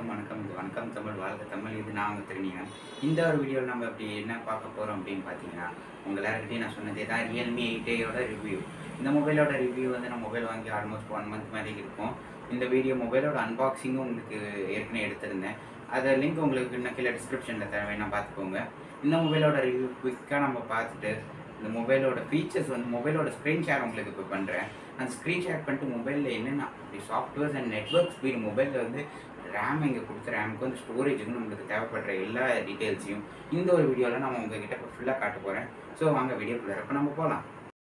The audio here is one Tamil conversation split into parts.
வணக்கம் வணக்கம் இது வணக்கம் தமிழ் வாழ்க தமிழ் இது நான் உங்கள் திருநீங்கன் இந்த ஒரு வீடியோவில் நம்ம இப்படி என்ன பார்க்க போகிறோம் அப்படின்னு பார்த்தீங்கன்னா உங்கள் எல்லாருக்கிட்டையும் நான் சொன்னதே தான் ரியல்மி எயிட்டேயோட ரிவ்யூ இந்த மொபைலோட ரிவ்யூ வந்து நான் மொபைல் வாங்கி ஆல்மோஸ்ட் ஒன் மந்த் மாதிரி இருக்கும் இந்த வீடியோ மொபைலோட அன்பாக்சிங்கும் உங்களுக்கு ஏற்கனவே எடுத்திருந்தேன் அதை லிங்க் உங்களுக்கு இன்னும் கீழே டிஸ்கிரிப்ஷனில் தர வேணா பார்த்துக்கோங்க இந்த மொபைலோட ரிவ்யூ குயிக்காக நம்ம பார்த்துட்டு இந்த மொபைலோட ஃபீச்சர்ஸ் வந்து மொபைலோட ஸ்க்ரீன் ஷேர் உங்களுக்கு இப்போ பண்ணுறேன் அந்த ஸ்க்ரீன் ஷேர் பண்ணிட்டு மொபைலில் என்னென்ன அப்படி சாஃப்ட்வேர்ஸ் அண்ட் நெட்ஒர்க் ஸ்பீடு மொபைலில் வந்து ரேம் இங்கே கொடுத்த ரேமுக்கு வந்து ஸ்டோரேஜுக்கு நம்மளுக்கு தேவைப்படுற எல்லா டீட்டெயில்ஸையும் இந்த ஒரு வீடியோவில் நான் உங்ககிட்ட இப்போ ஃபுல்லாக காட்ட போகிறேன் ஸோ வாங்க வீடியோக்குள்ளே இப்போ நம்ம போகலாம்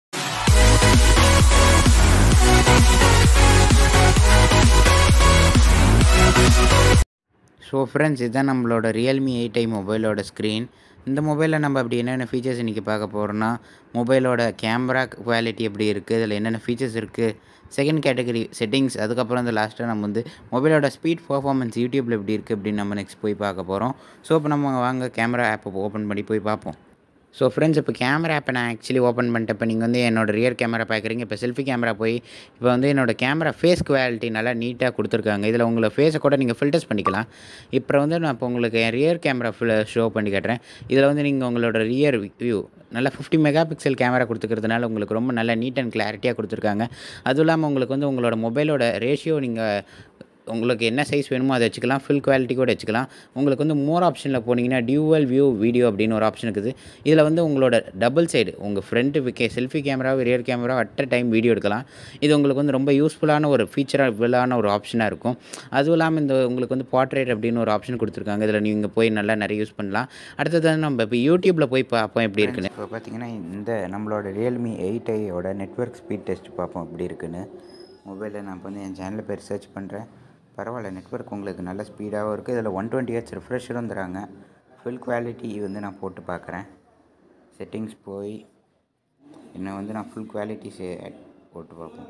ஸோ ஃப்ரெண்ட்ஸ் இதுதான் நம்மளோட ரியல்மி எயிட் ஐ மொபைலோட ஸ்க்ரீன் இந்த மொபைலில் நம்ம அப்படி என்னென்ன ஃபீச்சர்ஸ் இன்றைக்கி பார்க்க போகிறோன்னா மொபைலோட கேமரா குவாலிட்டி எப்படி இருக்குது இதில் என்னென்ன ஃபீச்சர்ஸ் இருக்குது செகண்ட் கேட்டகரி செட்டிங்ஸ் அதுக்கப்புறம் வந்து லாஸ்ட்டாக நம்ம வந்து மொபைலோட ஸ்பீட் பர்ஃபார்மன்ஸ் யூடியூப்பில் எப்படி இருக்குது அப்படின்னு நம்ம நெக்ஸ்ட் போய் பார்க்க போகிறோம் ஸோ இப்போ நம்ம வாங்க கேமரா ஆப்பை ஓப்பன் பண்ணி போய் பார்ப்போம் ஸோ ஃப்ரெண்ட்ஸ் இப்போ கேமரா ஆப்பை நான் ஆக்சுவலி ஓப்பன் பண்ணிட்டேன் இப்போ நீங்கள் வந்து என்னோட ரியர் கேமரா பார்க்குறீங்க இப்போ செல்ஃபி கேமரா போய் இப்போ வந்து என்னோட கேமரா ஃபேஸ் குவாலிட்டி நல்லா நீட்டாக கொடுத்துருக்காங்க இதில் உங்களை ஃபேஸை கூட நீங்கள் ஃபில்டர்ஸ் பண்ணிக்கலாம் இப்போ வந்து நான் இப்போ உங்களுக்கு என் ரியர் கேமரா ஃபுல் ஷோ பண்ணி காட்டுறேன் இதில் வந்து நீங்கள் உங்களோட ரியர் வியூ நல்லா ஃபிஃப்டி மெகா பிக்சல் கேமரா கொடுத்துக்கிறதுனால உங்களுக்கு ரொம்ப நல்ல நீட் அண்ட் கிளாரிட்டியாக கொடுத்துருக்காங்க அதுவும் இல்லாமல் உங்களுக்கு வந்து உங்களோட மொபைலோட ரேஷியோ நீங்கள் உங்களுக்கு என்ன சைஸ் வேணுமோ அதை வச்சுக்கலாம் ஃபுல் குவாலிட்டி கூட வச்சுக்கலாம் உங்களுக்கு வந்து மோர் ஆப்ஷனில் போனீங்கன்னா டியூவல் வியூ வீடியோ அப்படின்னு ஒரு ஆப்ஷன் இருக்குது இதில் வந்து உங்களோட டபுள் சைடு உங்கள் ஃப்ரண்ட்டு கே selfie camera rear camera at a time video எடுக்கலாம் இது உங்களுக்கு வந்து ரொம்ப யூஸ்ஃபுல்லான ஒரு ஃபீச்சராக இவ்வளான ஒரு ஆப்ஷனாக இருக்கும் அதுவும் இல்லாமல் இந்த உங்களுக்கு வந்து பார்ட்ரேட் அப்படின்னு ஒரு ஆப்ஷன் கொடுத்துருக்காங்க இதில் நீங்கள் போய் நல்லா நிறைய யூஸ் பண்ணலாம் அடுத்தது நம்ம இப்போ யூடியூப்பில் போய் பார்ப்போம் எப்படி இருக்குன்னு இப்போ பார்த்தீங்கன்னா இந்த நம்மளோட ரியல்மி எயிட் ஐயோட நெட்ஒர்க் ஸ்பீட் டெஸ்ட் பார்ப்போம் எப்படி இருக்குன்னு மொபைலில் நான் இப்போ வந்து என் சேனலில் பேர் சர்ச் பண்ணுறேன் பரவாயில்ல நெட்ஒர்க் உங்களுக்கு நல்ல ஸ்பீடாகவும் இருக்குது இதில் ஒன் டுவெண்ட்டி ஹெச் ரிஃப்ரெஷரும் தராங்க ஃபுல் குவாலிட்டி வந்து நான் போட்டு பார்க்குறேன் செட்டிங்ஸ் போய் இன்னும் வந்து நான் ஃபுல் குவாலிட்டி சே போட்டு பார்ப்போம்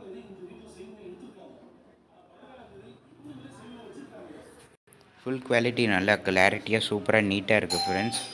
ஃபுல் குவாலிட்டி நல்லா கிளாரிட்டியாக சூப்பராக நீட்டாக இருக்குது ஃப்ரெண்ட்ஸ்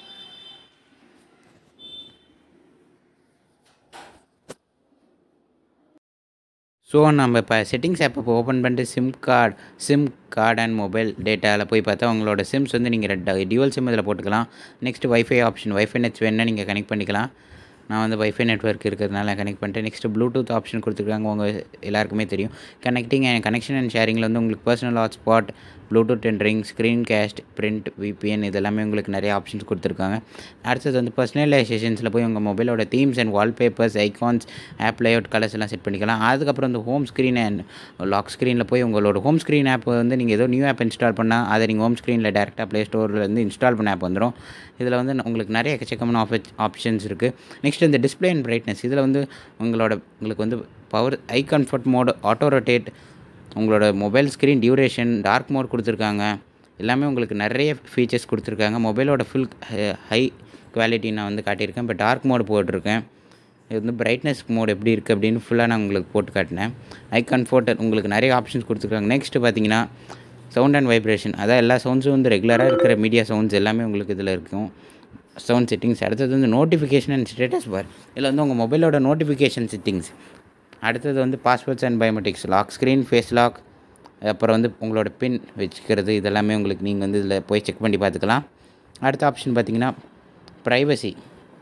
ஸோ நம்ம இப்போ செட்டிங்ஸ் ஆப் இப்போ ஓப்பன் பண்ணிட்டு SIM card SIM card and mobile டேட்டாவில் போய் பார்த்தா உங்களோட சிம்ஸ் வந்து நீங்கள் ரெண்டு டியூவல் சிம் இதில் போட்டுக்கலாம் next wifi option wifi nets வேணால் நீங்கள் கனெக்ட் பண்ணிக்கலாம் நான் வந்து வைஃபை நெட்ஒர்க் இருக்கிறதுனால கனெக்ட் பண்ணிட்டேன் நெக்ஸ்ட்டு ப்ளூடூத் ஆப்ஷன் கொடுத்துருக்காங்க உங்கள் எல்லாருக்குமே தெரியும் கனெக்டிங் அண்ட் கனெக்ஷன் அண்ட் ஷேரிங்கில் வந்து உங்களுக்கு பர்சனல் ஹாட்ஸ்பாட் ப்ளூடூத் டெண்டரிங் ஸ்க்ரீன் கேஸ்ட் பிரிண்ட் விபிஎன் இதெல்லாமே உங்களுக்கு நிறைய ஆப்ஷன்ஸ் கொடுத்துருக்காங்க அடுத்தது வந்து பர்சனலைசேஷன்ஸில் போய் உங்கள் மொபைலோட themes and wallpapers icons app layout colours எல்லாம் செட் பண்ணிக்கலாம் அதுக்கப்புறம் இந்த ஹோம் ஸ்க்ரீன் அண்ட் லாக் ஸ்க்ரீனில் போய் உங்களோட ஹோம் ஸ்க்ரீன் ஆப் வந்து நீங்கள் ஏதோ நியூ ஆப் இன்ஸ்டால் பண்ணால் அதை நீங்கள் ஹோம் ஸ்க்ரீனில் டேரெக்டாக ப்ளே ஸ்டோர்லேருந்து இன்ஸ்டால் பண்ண ஆப் வந்துடும் இதில் வந்து உங்களுக்கு நிறைய எக்கச்சக்கமான ஆஃப் ஆப்ஷன்ஸ் இருக்குது நெக்ஸ்ட் இந்த டிஸ்பிளே அண்ட் பிரைட்னஸ் இதில் வந்து உங்களோட உங்களுக்கு வந்து power eye comfort mode auto rotate உங்களோட mobile screen duration dark mode கொடுத்துருக்காங்க எல்லாமே உங்களுக்கு நிறைய ஃபீச்சர்ஸ் கொடுத்துருக்காங்க மொபைலோட ஃபுல் ஹை குவாலிட்டி நான் வந்து காட்டியிருக்கேன் இப்போ டார்க் மோடு போட்டிருக்கேன் இது வந்து பிரைட்னஸ் மோட் எப்படி இருக்குது அப்படின்னு ஃபுல்லாக நான் உங்களுக்கு போட்டு காட்டினேன் ஐ கம்ஃபர்ட் உங்களுக்கு நிறைய ஆப்ஷன்ஸ் கொடுத்துருக்காங்க நெக்ஸ்ட்டு பார்த்தீங்கன்னா சவுண்ட் அண்ட் வைப்ரேஷன் அதான் எல்லா சவுண்ட்ஸும் வந்து ரெகுலராக இருக்கிற மீடியா சவுண்ட்ஸ் எல்லாமே உங்களுக்கு இதில் இருக்கும் சவுண்ட் செட்டிங்ஸ் அடுத்தது வந்து நோட்டிஃபிகேஷன் அண்ட் ஸ்டேட்டஸ் பார் இதில் வந்து உங்கள் மொபைலோட நோட்டிஃபிகேஷன் செட்டிங்ஸ் அடுத்தது வந்து passwords and biometrics lock screen face lock அப்புறம் வந்து உங்களோட பின் வச்சுக்கிறது இதெல்லாமே உங்களுக்கு நீங்கள் வந்து இதில் போய் செக் பண்ணி பார்த்துக்கலாம் அடுத்த ஆப்ஷன் பார்த்தீங்கன்னா ப்ரைவசி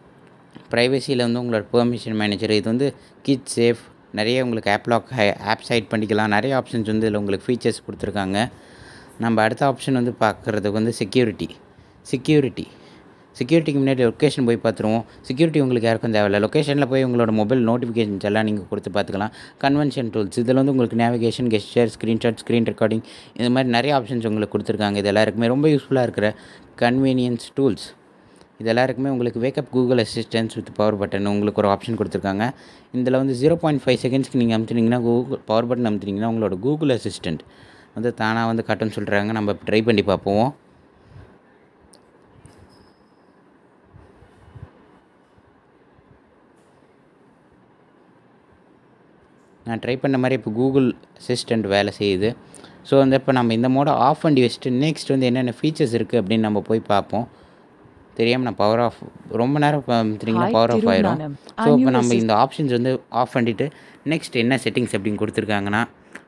ப்ரைவசியில் வந்து உங்களோட பெர்மிஷன் மேனேஜர் இது வந்து கிட் சேஃப் நிறைய உங்களுக்கு ஆப் லாக் ஆப் சைட் பண்ணிக்கலாம் நிறைய ஆப்ஷன்ஸ் வந்து இதில் உங்களுக்கு ஃபீச்சர்ஸ் கொடுத்துருக்காங்க நம்ம அடுத்த ஆப்ஷன் வந்து பார்க்குறதுக்கு வந்து செக்யூரிட்டி செக்யூரிட்டி செக்யூரிட்டிக்கு முன்னாடி லொக்கேஷன் போய் பார்த்துருவோம் செக்யூரிட்டி உங்களுக்கு யாருக்கும் தேவையில்ல லொக்கேஷனில் போய் உங்களோட மொபைல் நோட்டிஃபிகேஷன்ஸ் எல்லாம் நீங்கள் கொடுத்து பார்த்துக்கலாம் கன்வென்ஷன் டூல்ஸ் இதில் வந்து உங்களுக்கு navigation gesture screenshot screen recording இது மாதிரி நிறைய ஆப்ஷன்ஸ் உங்களுக்கு கொடுத்துருக்காங்க இது எல்லாருக்குமே ரொம்ப யூஸ்ஃபுல்லாக இருக்கிற கன்வீனியன்ஸ் டூல்ஸ் இது எல்லாருக்குமே உங்களுக்கு wake up Google assistance with power button உங்களுக்கு ஒரு ஆப்ஷன் கொடுத்துருக்காங்க இதில் வந்து ஜீரோ பாயிண்ட் ஃபைவ் செகண்ட்ஸ்க்கு நீங்கள் அமுத்துனீங்கன்னா கூகுள் பவர் பட்டன் அமுத்துனீங்கன்னா உங்களோட கூகுள் அசிஸ்டன்ட் வந்து தானாக வந்து காட்டுன்னு சொல்கிறாங்க நம்ம ட்ரை பண்ணி பார்ப்போம் நான் ட்ரை பண்ண மாதிரி இப்போ கூகுள் அசிஸ்டண்ட் வேலை செய்யுது ஸோ வந்து இப்போ நம்ம இந்த மோடை ஆஃப் பண்ணி வச்சுட்டு நெக்ஸ்ட் வந்து என்னென்ன ஃபீச்சர்ஸ் இருக்குது அப்படின்னு நம்ம போய் பார்ப்போம் தெரியாமல் நான் பவர் ஆஃப் ரொம்ப நேரம் பார்த்தீங்கன்னா Hi, பவர் ஆஃப் ஆயிரும் Tirunanam. ஸோ I'm இப்போ your நம்ம இந்த ஆப்ஷன்ஸ் வந்து ஆஃப் பண்ணிவிட்டு நெக்ஸ்ட் என்ன செட்டிங்ஸ் அப்படின்னு கொடுத்துருக்காங்கன்னா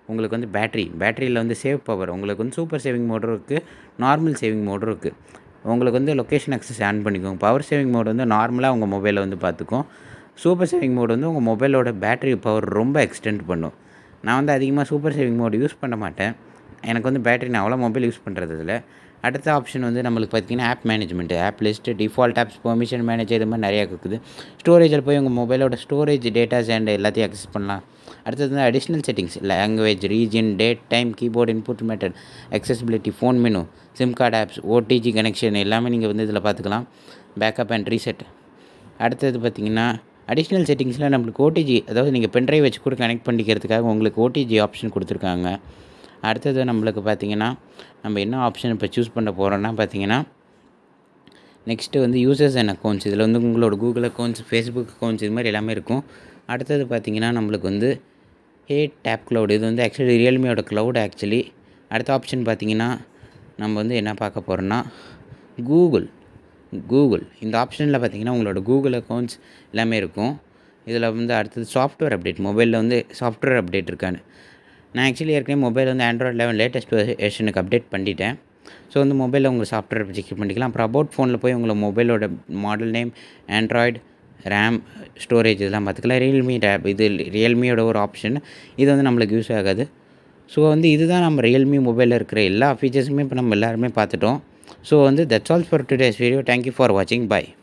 உங்களுக்கு வந்து பேட்ரி பேட்டரியில் வந்து சேவ் பவர் உங்களுக்கு வந்து சூப்பர் சேவிங் மோடும் இருக்குது நார்மல் சேவிங் மோடும் இருக்குது உங்களுக்கு வந்து லொக்கேஷன் அக்சஸ் ஆன் பண்ணிக்கோங்க பவர் சேவிங் மோட் வந்து நார்மலாக உங்கள் மொபைலில் வந்து பார்த்துக்கும் சூப்பர் சேவிங் மோட் வந்து உங்கள் மொபைலோட பேட்டரி பவர் ரொம்ப எக்ஸ்டெண்ட் பண்ணும் நான் வந்து அதிகமாக சூப்பர் சேவிங் மோட் யூஸ் பண்ண மாட்டேன் எனக்கு வந்து பேட்டரி நான் அவ்வளோ மொபைல் யூஸ் பண்ணுறது இல்லை அடுத்த ஆப்ஷன் வந்து நம்மளுக்கு பார்த்தீங்கன்னா app management app list default apps permission manager இது மாதிரி நிறையா இருக்குது ஸ்டோரேஜில் போய் உங்கள் மொபைலோட ஸ்டோரேஜ் டேட்டாஸ் அண்ட் எல்லாத்தையும் அக்சஸ் பண்ணலாம் அடுத்தது வந்து additional settings language region date time keyboard input method accessibility phone menu SIM card apps OTG connection எல்லாமே நீங்கள் வந்து இதில் பார்த்துக்கலாம் பேக்கப் அண்ட் ரீசெட் அடுத்தது பார்த்தீங்கன்னா அடிஷ்னல் செட்டிங்ஸில் நம்மளுக்கு ஓடிஜி அதாவது நீங்கள் பென்ட்ரைவ் வச்சு கூட கனெக்ட் பண்ணிக்கிறதுக்காக உங்களுக்கு ஓடிஜி ஆப்ஷன் கொடுத்துருக்காங்க அடுத்தது நம்மளுக்கு பார்த்தீங்கன்னா நம்ம என்ன ஆப்ஷன் இப்போ சூஸ் பண்ண போகிறோன்னா பார்த்தீங்கன்னா நெக்ஸ்ட்டு வந்து யூசர்ஸ் அண்ட் அக்கௌண்ட்ஸ் இதில் வந்து உங்களோட கூகுள் அக்கௌண்ட்ஸ் ஃபேஸ்புக் அக்கௌண்ட்ஸ் இது மாதிரி எல்லாமே இருக்கும் அடுத்தது பார்த்தீங்கன்னா நம்மளுக்கு வந்து ஹே டேப் க்ளவுட் இது வந்து ஆக்சுவலி ரியல்மியோட க்ளவுட் ஆக்சுவலி அடுத்த ஆப்ஷன் பார்த்தீங்கன்னா நம்ம வந்து என்ன பார்க்க போகிறோன்னா கூகுள் கூகுள் இந்த ஆப்ஷனில் பார்த்தீங்கன்னா உங்களோட கூகுள் அக்கௌண்ட்ஸ் எல்லாமே இருக்கும் இதில் வந்து அடுத்தது சாஃப்ட்வேர் அப்டேட் மொபைலில் வந்து சாஃப்ட்வேர் அப்டேட் இருக்கான்னு நான் ஆக்சுவலி ஏற்கனவே மொபைல் வந்து ஆண்ட்ராய்ட் லெவன் லேட்டஸ்ட் வெர்ஷனுக்கு அப்டேட் பண்ணிட்டேன் ஸோ வந்து மொபைலில் உங்கள் சாஃப்ட்வேர் செக் பண்ணிக்கலாம் அப்புறம் அபவுட் ஃபோனில் போய் உங்களை மொபைலோட model name Android RAM storage இதெல்லாம் பார்த்துக்கலாம் ரியல்மி டேப் இது ரியல்மியோட ஒரு ஆப்ஷன் இது வந்து நம்மளுக்கு யூஸ் ஆகாது ஸோ வந்து இதுதான் நம்ம ரியல்மி மொபைலில் இருக்கிற எல்லா ஃபீச்சர்ஸுமே இப்போ நம்ம எல்லாருமே பார்த்துட்டோம் ஸோ வந்து that's all for today's video thank you for வாட்சிங் பை